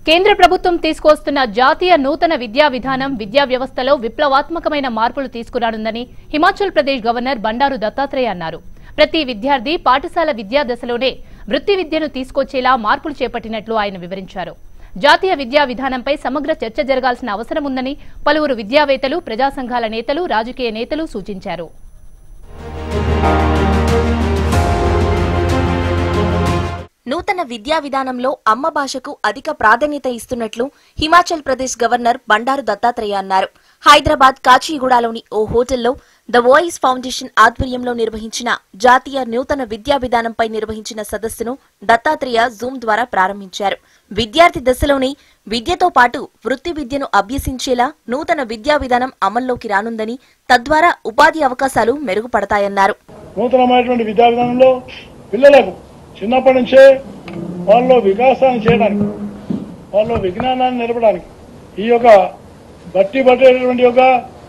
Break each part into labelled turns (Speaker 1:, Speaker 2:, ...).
Speaker 1: కేంద్ర ప్రభుత్వం తీసుకొస్తున్న జాతీయ నూతన విద్యా విధానం విద్యా వ్యవస్థలో విప్లవాత్మకమైన మార్పులు తీసుకురానుందని హిమాచల్ ప్రదేశ్ గవర్నర్ బండారు దత్తాత్రేయ అన్నారు ప్రతి విద్యార్థి పాఠశాల విద్యా దశలోనే వృత్తి విద్యను తీసుకొచ్చేలా మార్పులు చేపట్టినట్లు ఆయన వివరించారు జాతీయ విద్యా విధానంపై సమగ్ర చర్చ జరగాల్సిన అవసరం ఉందని పలువురు విద్యావేత్తలు ప్రజా సంఘాల నేతలు రాజకీయ నేతలు సూచించారు
Speaker 2: నూతన విద్యా విధానంలో అమ్మ భాషకు అధిక ప్రాధాన్యత ఇస్తున్నట్లు హిమాచల్ ప్రదేశ్ గవర్నర్ బండారు దత్తాత్రేయ అన్నారు హైదరాబాద్ కాచిగూడలోని ఓ హోటల్లో ద వాయిస్ ఫౌండేషన్ ఆధ్వర్యంలో నిర్వహించిన జాతీయ నూతన విద్యా విధానంపై నిర్వహించిన సదస్సును దత్తాత్రేయ జూమ్ ద్వారా ప్రారంభించారు విద్యార్థి దశలోనే విద్యతో పాటు వృత్తి విద్యను అభ్యసించేలా నూతన విద్యా విధానం అమల్లోకి రానుందని తద్వారా ఉపాధి అవకాశాలు మెరుగుపడతాయన్నారు
Speaker 3: నూతనమైనటువంటి విద్యా విధానంలో పిల్లలకు చిన్నప్పటి నుంచే వాళ్ళలో వికాసాన్ని చేయడానికి వాళ్ళలో విజ్ఞానాన్ని నిలపడానికి ఈ యొక్క బట్టి పట్టేటటువంటి యొక్క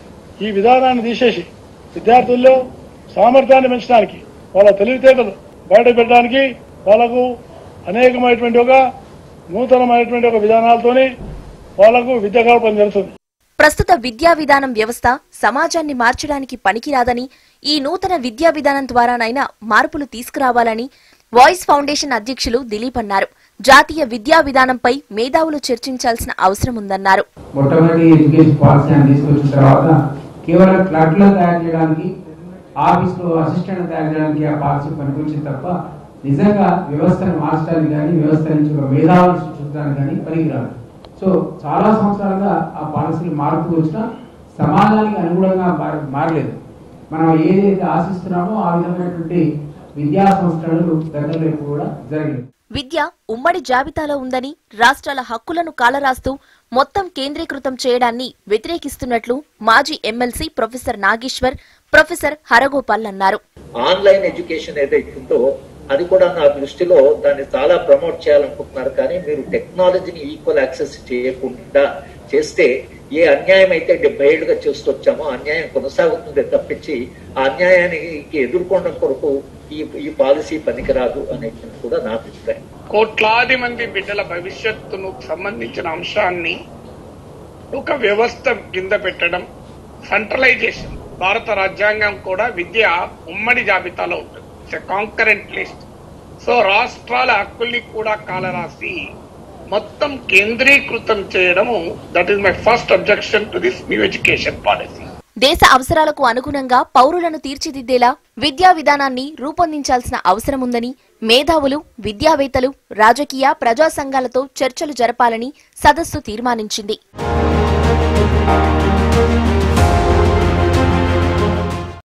Speaker 3: ఈ విధానాన్ని తీసేసి విద్యార్థుల్లో సామర్థ్యాన్ని పెంచడానికి వాళ్ళ తెలివితేటలు బయట పెట్టడానికి వాళ్ళకు అనేకమైనటువంటి ఒక నూతనమైనటువంటి ఒక విధానాలతోని వాళ్ళకు విద్య కల్పన జరుగుతుంది
Speaker 2: ప్రస్తుత విద్యా విధానం వ్యవస్థ సమాజాన్ని మార్చడానికి పనికిరాదని ఈ నూతన విద్యా విధానం ద్వారానైనా మార్పులు తీసుకురావాలని వాయిస్ ఫౌండేషన్ అధ్యక్షులు దిలీప్ అన్నారు జాతీయ విద్యా విధానంపై మేధావులు చర్చించాల్సిన అవసరం ఉందన్నారు
Speaker 4: మొట్టమొదటి ఎడ్యుకేషన్ పాలసీ అని తీసుకొచ్చిన తర్వాత కేవలం క్లబ్లను తయారు చేయడానికి ఆఫీస్లో అసిస్టెంట్ తయారు చేయడానికి ఆ పాలసీ పనికొచ్చింది తప్ప నిజంగా వ్యవస్థను మార్చడానికి కానీ వ్యవస్థ నుంచి ఒక మేధావులు సృష్టించడానికి కానీ పనికిరాదు సో చాలా సంవత్సరాలుగా ఆ పాలసీలు మారుతూ వచ్చినా సమాజానికి అనుగుణంగా మార- మారలేదు మనం ఏదైతే ఆశిస్తున్నామో ఆ విధమైనటువంటి విద్యా సంస్కరణలు గతంలో ఎప్పుడు కూడా జరగలేదు
Speaker 2: విద్య ఉమ్మడి జాబితాలో ఉందని రాష్ట్రాల హక్కులను కాలరాస్తూ మొత్తం కేంద్రీకృతం చేయడాన్ని వ్యతిరేకిస్తున్నట్లు మాజీ MLC professor Nageshwar professor Haragopal అన్నారు
Speaker 5: ఆన్లైన్ ఎడ్యుకేషన్ ఏదైతే ఉందో అది కూడా నా దృష్టిలో దాన్ని చాలా ప్రమోట్ చేయాలనుకుంటున్నారు కానీ మీరు టెక్నాలజీని ఈక్వల్ యాక్సెస్ చేయకుండా చేస్తే ఏ అన్యాయం అయితే డెబ్బై ఏళ్ళుగా చేస్తూ వచ్చామో ఆ అన్యాయం కొనసాగుతుంది తప్పించి ఆ అన్యాయానికి ఎదుర్కోవడం కొరకు ఈ ఈ పాలసీ పనికిరాదు అనేది కూడా నా అభిప్రాయం
Speaker 6: కోట్లాది మంది బిడ్డల భవిష్యత్తును సంబంధించిన అంశాన్ని ఒక వ్యవస్థ కింద పెట్టడం సెంట్రలైజేషన్ భారత రాజ్యాంగం కూడా విద్య ఉమ్మడి జాబితాలో ఉంటుంది కాంకరెంట్ లిస్ట్ సో రాష్ట్రాల హక్కుల్ని కూడా కాలరాసి మొత్తం కేంద్రీకృతం చేయడము that is my first objection to this new education policy
Speaker 2: దేశ అవసరాలకు అనుగుణంగా పౌరులను తీర్చిదిద్దేలా విద్యా విధానాన్ని రూపొందించాల్సిన అవసరం ఉందని మేధావులు విద్యావేత్తలు రాజకీయ ప్రజా సంఘాలతో చర్చలు జరపాలని సదస్సు తీర్మానించింది